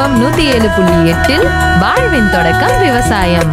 FM நூத்தி ஏழு புள்ளி எட்டில் வாழ்வின் தொடக்கம் விவசாயம்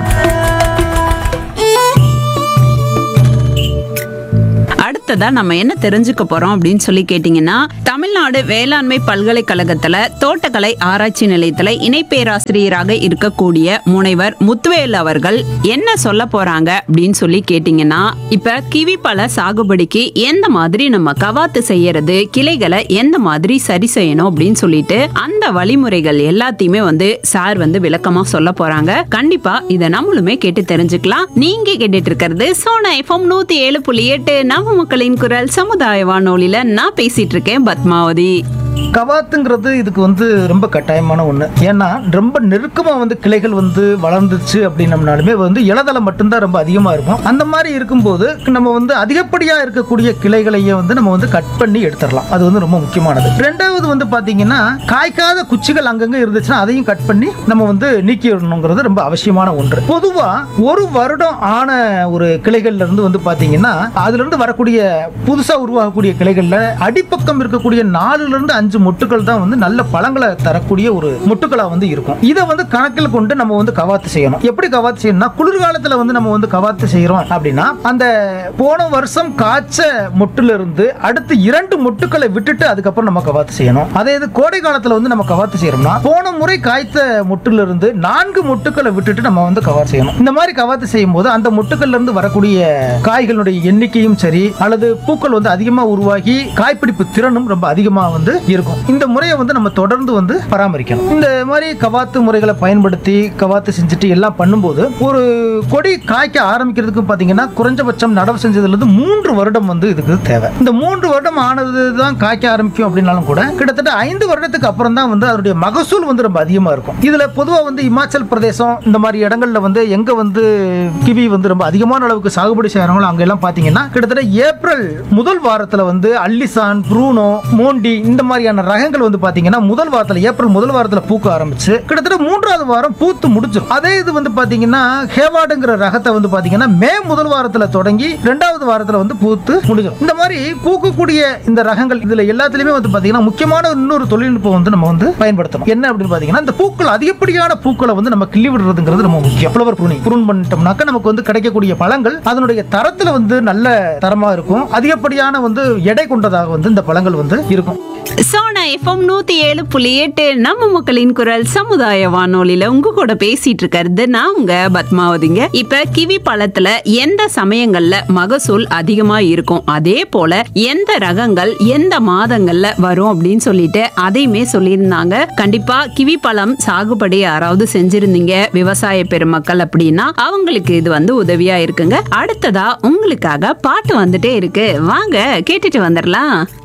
அடுத்ததா நம்ம என்ன தெரிஞ்சுக்க போறோம் அப்படின்னு சொல்லி கேட்டீங்கன்னா தமிழ்நாடு வேளாண்மை பல்கலைக்கழகத்துல தோட்டக்கலை ஆராய்ச்சி நிலையத்துல இணை பேராசிரியராக இருக்கக்கூடிய முனைவர் முத்துவேல் அவர்கள் என்ன சொல்ல போறாங்க அப்படின்னு சொல்லி கேட்டீங்கன்னா இப்ப கிவி பழ சாகுபடிக்கு எந்த மாதிரி நம்ம கவாத்து செய்யறது கிளைகளை எந்த மாதிரி சரி செய்யணும் அப்படின்னு சொல்லிட்டு அந்த வழிமுறைகள் எல்லாத்தையுமே வந்து சார் வந்து விளக்கமா சொல்ல போறாங்க கண்டிப்பா இதை நம்மளுமே கேட்டு தெரிஞ்சுக்கலாம் நீங்க கேட்டுட்டு இருக்கிறது சோனா எஃப்எம் நூத்தி ஏழு புள்ளி எட்டு நம்ம மக்களின் குரல் சமுதாய வானொலியில நான் பேசிட்டு இருக்கேன் பத்மாவதி கவாத்துங்கிறது இதுக்கு வந்து ரொம்ப கட்டாயமான ஒன்று ஏன்னா ரொம்ப நெருக்கமாக வந்து கிளைகள் வந்து வளர்ந்துச்சு அப்படின்னம்னாலுமே வந்து இலதலை மட்டும்தான் ரொம்ப அதிகமாக இருக்கும் அந்த மாதிரி இருக்கும்போது நம்ம வந்து அதிகப்படியாக இருக்கக்கூடிய கிளைகளையே வந்து நம்ம வந்து கட் பண்ணி எடுத்துடலாம் அது வந்து ரொம்ப முக்கியமானது ரெண்டாவது வந்து பார்த்தீங்கன்னா காய்க்காத குச்சிகள் அங்கங்கே இருந்துச்சுன்னா அதையும் கட் பண்ணி நம்ம வந்து நீக்கிடணுங்கிறது ரொம்ப அவசியமான ஒன்று பொதுவாக ஒரு வருடம் ஆன ஒரு கிளைகள்ல இருந்து வந்து பார்த்தீங்கன்னா அதுல இருந்து வரக்கூடிய புதுசாக உருவாகக்கூடிய கிளைகள்ல அடிப்பக்கம் இருக்கக்கூடிய நாலுல இருந்து அஞ்சு மொட்டுக்கள் தான் வந்து நல்ல பழங்களை தரக்கூடிய ஒரு மொட்டுக்களா வந்து இருக்கும் இதை வந்து கணக்கில் கொண்டு நம்ம வந்து கவாத்து செய்யணும் எப்படி கவாத்து செய்யணும்னா குளிர்காலத்துல வந்து நம்ம வந்து கவாத்து செய்யறோம் அப்படின்னா அந்த போன வருஷம் காய்ச்ச மொட்டுல இருந்து அடுத்து இரண்டு மொட்டுக்களை விட்டுட்டு அதுக்கப்புறம் நம்ம கவாத்து செய்யணும் அதே இது கோடை காலத்துல வந்து நம்ம கவாத்து செய்யறோம்னா போன முறை காய்த்த மொட்டுல இருந்து நான்கு மொட்டுக்களை விட்டுட்டு நம்ம வந்து கவாத்து செய்யணும் இந்த மாதிரி கவாத்து செய்யும் போது அந்த மொட்டுக்கள்ல இருந்து வரக்கூடிய காய்களுடைய எண்ணிக்கையும் சரி அல்லது பூக்கள் வந்து அதிகமா உருவாகி காய்ப்பிடிப்பு திறனும் ரொம்ப அதிகமா வந்து இருக்கும் இந்த முறையை வந்து நம்ம தொடர்ந்து வந்து பராமரிக்கணும் இந்த மாதிரி கவாத்து முறைகளை பயன்படுத்தி கவாத்து செஞ்சுட்டு எல்லாம் பண்ணும்போது ஒரு கொடி காய்க்க ஆரம்பிக்கிறதுக்கு பாத்தீங்கன்னா குறைஞ்சபட்சம் நடவு செஞ்சதுல இருந்து மூன்று வருடம் வந்து இதுக்கு தேவை இந்த மூன்று வருடம் ஆனது தான் காய்க்க ஆரம்பிக்கும் அப்படின்னாலும் கூட கிட்டத்தட்ட ஐந்து வருடத்துக்கு அப்புறம் தான் வந்து அதனுடைய மகசூல் வந்து ரொம்ப அதிகமா இருக்கும் இதுல பொதுவா வந்து இமாச்சல் பிரதேசம் இந்த மாதிரி இடங்கள்ல வந்து எங்க வந்து கிவி வந்து ரொம்ப அதிகமான அளவுக்கு சாகுபடி செய்யறாங்களோ அங்க எல்லாம் பாத்தீங்கன்னா கிட்டத்தட்ட ஏப்ரல் முதல் வாரத்துல வந்து அல்லிசான் ப்ரூனோ மோண்டி இந்த மாதிரியான ரகங்கள் வந்து பாத்தீங்கன்னா முதல் வாரத்துல ஏப்ரல் முதல் வாரத்துல பூக்க ஆரம்பிச்சு கிட்டத்தட்ட மூன்றாவது வாரம் பூத்து முடிஞ்சிடும் அதே இது வந்து பாத்தீங்கன்னா ஹேவாடுங்கிற ரகத்தை வந்து பாத்தீங்கன்னா மே முதல் வாரத்துல தொடங்கி ரெண்டாவது வாரத்துல வந்து பூத்து முடிஞ்சிடும் இந்த மாதிரி பூக்கக்கூடிய இந்த ரகங்கள் இதுல எல்லாத்துலயுமே வந்து பாத்தீங்கன்னா முக்கியமான இன்னொரு தொழில்நுட்பம் வந்து நம்ம வந்து பயன்படுத்தணும் என்ன அப்படின்னு பாத்தீங்கன்னா இந்த பூக்கள் அதிகப்படியான பூக்களை வந்து நம்ம கிள்ளி விடுறதுங்கிறது ரொம்ப முக்கியம் ஃப்ளவர் ப்ரூனிங் ப்ரூன் பண்ணிட்டோம்னாக்க நமக்கு வந்து கிடைக்கக்கூடிய பழங்கள் அதனுடைய தரத்துல வந்து நல்ல தரமா இருக்கும் அதிகப்படியான வந்து எடை கொண்டதாக வந்து இந்த பழங்கள் வந்து இருக்கும் சோனா எஃப்எம் நூத்தி ஏழு புள்ளி எட்டு நம்ம மக்களின் குரல் சமுதாய வானொலியில உங்க கூட பேசிட்டு இருக்கிறது நான் உங்க பத்மாவதிங்க இப்ப கிவி பழத்துல எந்த சமயங்கள்ல மகசூல் அதிகமா இருக்கும் அதே போல எந்த ரகங்கள் எந்த மாதங்கள்ல வரும் அப்படின்னு சொல்லிட்டு அதையுமே சொல்லியிருந்தாங்க கண்டிப்பா கிவி பழம் சாகுபடி யாராவது செஞ்சிருந்தீங்க விவசாய பெருமக்கள் அப்படின்னா அவங்களுக்கு இது வந்து உதவியா இருக்குங்க அடுத்ததா உங்களுக்காக பாட்டு வந்துட்டே இருக்கு வாங்க கேட்டுட்டு வந்துடலாம்